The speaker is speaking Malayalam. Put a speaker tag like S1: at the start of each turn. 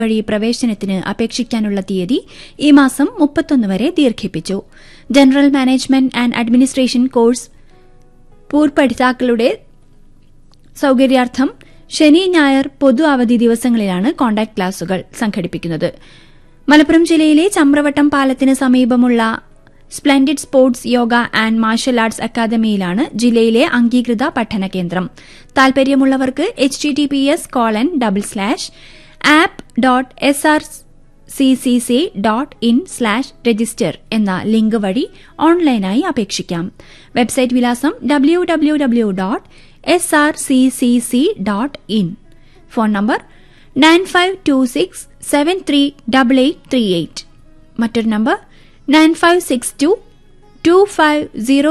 S1: വഴി പ്രവേശനത്തിന് അപേക്ഷിക്കാനുള്ള തീയതി ഈ മാസം മുപ്പത്തൊന്ന് വരെ ദീർഘിപ്പിച്ചു general management and administration course പൂർപ്പഠിതാക്കളുടെ സൌകര്യാർത്ഥം ശനി ഞായർ പൊതു അവധി ദിവസങ്ങളിലാണ് കോണ്ടാക്ട് ക്ലാസുകൾ സംഘടിപ്പിക്കുന്നത് മലപ്പുറം ജില്ലയിലെ ചമ്രവട്ടം പാലത്തിന് സമീപമുള്ള splendid sports yoga and martial arts അക്കാദമിയിലാണ് ജില്ലയിലെ അംഗീകൃത പഠന കേന്ദ്രം താൽപര്യമുള്ളവർക്ക് H T T P S colon double slash app dot S R C C C dot in slash register എന്ന ലിങ്ക് വഴി ഓൺലൈനായി അപേക്ഷിക്കാം വെബ്സൈറ്റ് വിലാസം W W W dot S R C C C dot in phone number nine five two six seven three double eight three eight മറ്റൊരു number nine five six to two five zero